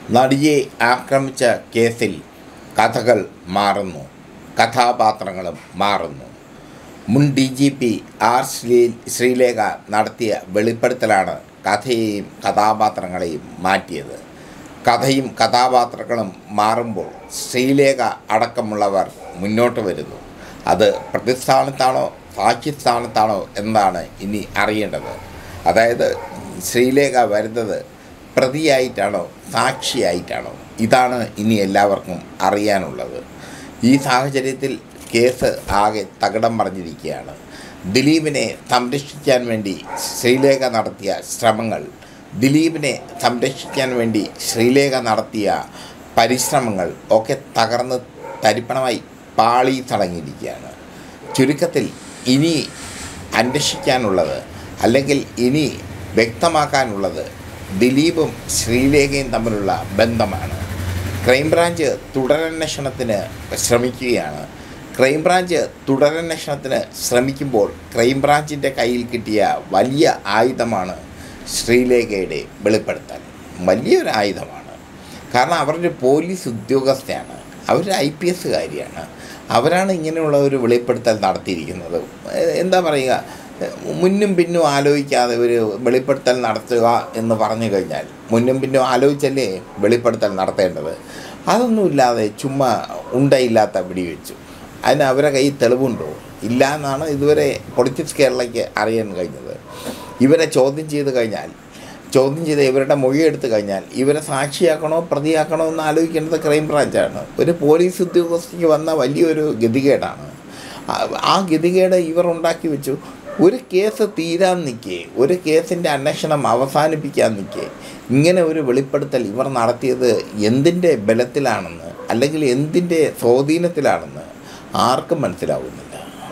നടിയെ ആക്രമിച്ച കേസിൽ കഥകൾ മാറുന്നു കഥാപാത്രങ്ങളും മാറുന്നു മുൻ D G P R Sree Sreelekha നടത്തിയ വെളിപ്പെടുത്തലാണ് കഥയെയും കഥാപാത്രങ്ങളെയും മാറ്റിയത് കഥയും കഥാപാത്രങ്ങളും മാറുമ്പോൾ ശ്രീലേഖ അടക്കമുള്ളവർ മുന്നോട്ട് വരുന്നു അത് പ്രതിസ്ഥാനത്താണോ സാക്ഷിസ്ഥാനത്താണോ എന്നാണ് ഇനി അറിയേണ്ടത് അതായത് ശ്രീലേഖ വരുന്നത് പ്രതിയായിട്ടാണോ സാക്ഷിയായിട്ടാണോ ഇതാണ് ഇനി എല്ലാവർക്കും അറിയാനുള്ളത് ഈ സാഹചര്യത്തിൽ കേസ് ആകെ തകിടം മറിഞ്ഞിരിക്കുകയാണ് ദിലീപിനെ സംരക്ഷിക്കാൻ വേണ്ടി ശ്രീലേഖ നടത്തിയ ശ്രമങ്ങൾ ദിലീപിനെ സംരക്ഷിക്കാൻ വേണ്ടി ശ്രീലേഖ നടത്തിയ പരിശ്രമങ്ങൾ ഒക്കെ തകർന്ന് തരിപ്പണമായി പാളി തടങ്ങിയിരിക്കുകയാണ് ചുരുക്കത്തിൽ ഇനി അന്വേഷിക്കാനുള്ളത് അല്ലെങ്കിൽ ഇനി വ്യക്തമാക്കാനുള്ളത് ദിലീപും ശ്രീലേഖയും തമ്മിലുള്ള ബന്ധമാണ് ക്രൈംബ്രാഞ്ച് തുടരന്വേഷണത്തിന് ശ്രമിക്കുകയാണ് ക്രൈംബ്രാഞ്ച് തുടരന്വേഷണത്തിന് ശ്രമിക്കുമ്പോൾ ക്രൈംബ്രാഞ്ചിൻ്റെ കയ്യിൽ കിട്ടിയ വലിയ ആയുധമാണ് ശ്രീലേഖയുടെ വെളിപ്പെടുത്തൽ വലിയൊരു ആയുധമാണ് കാരണം അവരൊരു പോലീസ് ഉദ്യോഗസ്ഥയാണ് അവരൊരു ഐ പി എസ്സുകാരിയാണ് അവരാണ് ഇങ്ങനെയുള്ള ഒരു വെളിപ്പെടുത്തൽ നടത്തിയിരിക്കുന്നത് എ- എന്താ പറയുക മുന്നും പിന്നും ആലോചിക്കാതെ ഒരു വെളിപ്പെടുത്തൽ നടത്തുക എന്ന് പറഞ്ഞു കഴിഞ്ഞാൽ മുന്നും പിന്നും ആലോചിച്ചല്ലേ വെളിപ്പെടുത്തൽ നടത്തേണ്ടത് അതൊന്നുമില്ലാതെ ചുമ്മാ ഉണ്ടയില്ലാത്ത വെടിവെച്ചു അതിന് അവരെ കയ്യിൽ തെളിവുണ്ടോ ഇല്ല എന്നാണ് ഇതുവരെ പൊളിറ്റിക്സ് കേരളയ്ക്ക് അറിയാൻ കഴിഞ്ഞത് ഇവരെ ചോദ്യം ചെയ്ത് കഴിഞ്ഞാൽ ചോദ്യം ചെയ്ത് ഇവരുടെ മൊഴി എടുത്തു കഴിഞ്ഞാൽ ഇവരെ സാക്ഷിയാക്കണോ പ്രതിയാക്കണോ എന്ന് ആലോചിക്കേണ്ടത് ക്രൈംബ്രാഞ്ചാണ് ഒരു പോലീസ് ഉദ്യോഗസ്ഥയ്ക്ക് വന്ന വലിയൊരു ഗതികേടാണ് ആ- ആ ഗതികേട് ഇവർ ഉണ്ടാക്കി വെച്ചു ഒരു കേസ് തീരാൻ നിൽക്കേ ഒരു കേസിൻ്റെ അന്വേഷണം അവസാനിപ്പിക്കാൻ നിൽക്കേ ഇങ്ങനെ ഒരു വെളിപ്പെടുത്തൽ ഇവർ നടത്തിയത് എന്തിൻ്റെ ബലത്തിലാണെന്ന് അല്ലെങ്കിൽ എന്തിൻ്റെ സ്വാധീനത്തിലാണെന്ന് ആർക്കും മനസ്സിലാവുന്നില്ല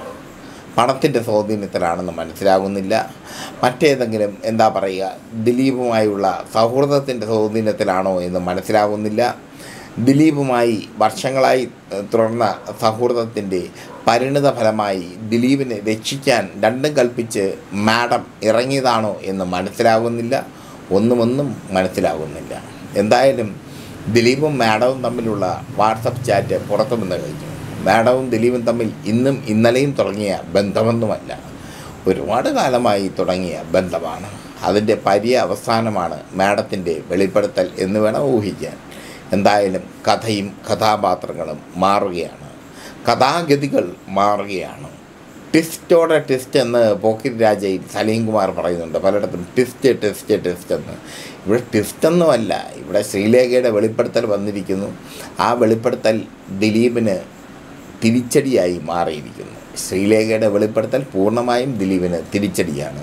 പണത്തിൻ്റെ സ്വാധീനത്തിലാണെന്ന് മനസ്സിലാകുന്നില്ല മറ്റേതെങ്കിലും എന്താ പറയുക ദിലീപുമായുള്ള സൗഹൃദത്തിൻ്റെ സ്വാധീനത്തിലാണോ എന്ന് മനസ്സിലാകുന്നില്ല ദിലീപുമായി വർഷങ്ങളായി ഏഹ്, തുടർന്ന സൗഹൃദത്തിൻ്റെ പരിണിത ഫലമായി ദിലീപിനെ രക്ഷിക്കാൻ രണ്ടും കൽപ്പിച്ച് മാഡം ഇറങ്ങിയതാണോ എന്ന് മനസ്സിലാകുന്നില്ല ഒന്നുമൊന്നും മനസ്സിലാകുന്നില്ല എന്തായാലും ദിലീപും മാഡവും തമ്മിലുള്ള വാട്സപ്പ് ചാറ്റ് പുറത്തു വന്ന് കഴിഞ്ഞു മാഡവും ദിലീപും തമ്മിൽ ഇന്നും ഇന്നലെയും തുടങ്ങിയ ബന്ധമൊന്നുമല്ല ഒരുപാട് കാലമായി തുടങ്ങിയ ബന്ധമാണ് അതിൻ്റെ പര്യ അവസാനമാണ് മാഡത്തിൻ്റെ വെളിപ്പെടുത്തൽ എന്ന് വേണം ഊഹിക്കാൻ എന്തായാലും കഥയും കഥാപാത്രങ്ങളും മാറുകയാണ് കഥാഗതികൾ മാറുകയാണ് ട്വിസ്റ്റോടെ ട്വിസ്റ്റ് എന്ന് പോക്കിരി രാജയിൽ സലീം കുമാർ പറയുന്നുണ്ട് പലയിടത്തും ട്വിസ്റ്റ് ട്വിസ്റ്റ് ട്വിസ്റ്റ് എന്ന് ഇവിടെ ട്വിസ്റ്റൊന്നുമല്ല ഇവിടെ ശ്രീലേഖയുടെ വെളിപ്പെടുത്തൽ വന്നിരിക്കുന്നു ആ വെളിപ്പെടുത്തൽ ദിലീപിന് തിരിച്ചടിയായി മാറിയിരിക്കുന്നു ശ്രീലേഖയുടെ വെളിപ്പെടുത്തൽ പൂർണ്ണമായും ദിലീപിന് തിരിച്ചടിയാണ്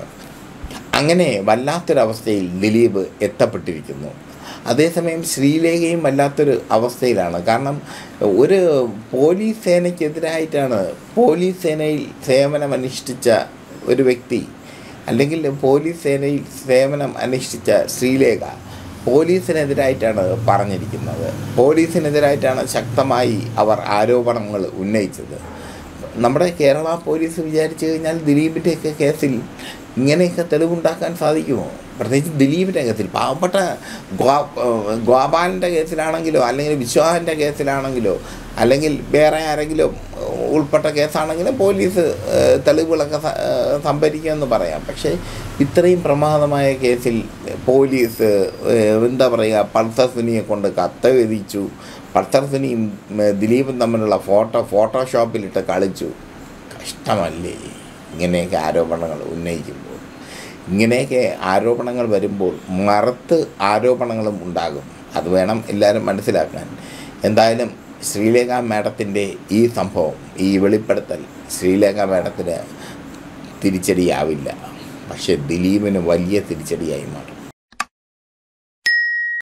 അങ്ങനെ വല്ലാത്തൊരവസ്ഥയിൽ ദിലീപ് എത്തപ്പെട്ടിരിക്കുന്നു അതേസമയം ശ്രീലേഖയും വല്ലാത്തൊരു അവസ്ഥയിലാണ് കാരണം ഒരു പോലീസ് സേനയ്ക്കെതിരായിട്ടാണ് പോലീസ് സേനയിൽ സേവനം അനുഷ്ഠിച്ച ഒരു വ്യക്തി അല്ലെങ്കിൽ പോലീസ് സേനയിൽ സേവനം അനുഷ്ഠിച്ച ശ്രീലേഖ പോലീസിനെതിരായിട്ടാണ് പറഞ്ഞിരിക്കുന്നത് പോലീസിനെതിരായിട്ടാണ് ശക്തമായി അവർ ആരോപണങ്ങൾ ഉന്നയിച്ചത് നമ്മുടെ കേരള പോലീസ് വിചാരിച്ചു കഴിഞ്ഞാൽ ദിലീപിൻ്റെയൊക്കെ കേസിൽ ഇങ്ങനെയൊക്കെ തെളിവുണ്ടാക്കാൻ സാധിക്കുമോ പ്രത്യേകിച്ച് ദിലീപിൻ്റെ കേസിൽ പാവപ്പെട്ട ഗോപാ ഗോപാലിൻ്റെ കേസിലാണെങ്കിലോ അല്ലെങ്കിൽ വിശ്വാസിൻ്റെ കേസിലാണെങ്കിലോ അല്ലെങ്കിൽ വേറെ ആരെങ്കിലും ഉൾപ്പെട്ട കേസാണെങ്കിലും പോലീസ് ഏഹ്, തെളിവുകളൊക്കെ സ- ഏഹ്, സംഭരിക്കുമെന്ന് പറയാം പക്ഷേ ഇത്രയും പ്രമാദമായ കേസിൽ പോലീസ് ഏഹ്, എന്താ പറയുക പൾസർ സുനിയെ കൊണ്ട് കത്ത് എഴുതിച്ചു പൾസർ സുനിയും ഏഹ്, ദിലീപും തമ്മിലുള്ള ഫോട്ടോ ഫോട്ടോഷോപ്പിലിട്ട് കളിച്ചു കഷ്ടമല്ലേ ഇങ്ങനെയൊക്കെ ആരോപണങ്ങൾ ഉന്നയിക്കുമ്പോൾ ഇങ്ങനെയൊക്കെ ആരോപണങ്ങൾ വരുമ്പോൾ മറുത്ത് ആരോപണങ്ങളും ഉണ്ടാകും അത് വേണം എല്ലാവരും മനസ്സിലാക്കാൻ എന്തായാലും ശ്രീലേഖ മാഡത്തിൻ്റെ ഈ സംഭവം ഈ വെളിപ്പെടുത്തൽ ശ്രീലേഖ മാഡത്തിന് തിരിച്ചടിയാവില്ല പക്ഷേ ദിലീപിന് വലിയ തിരിച്ചടിയായി മാറും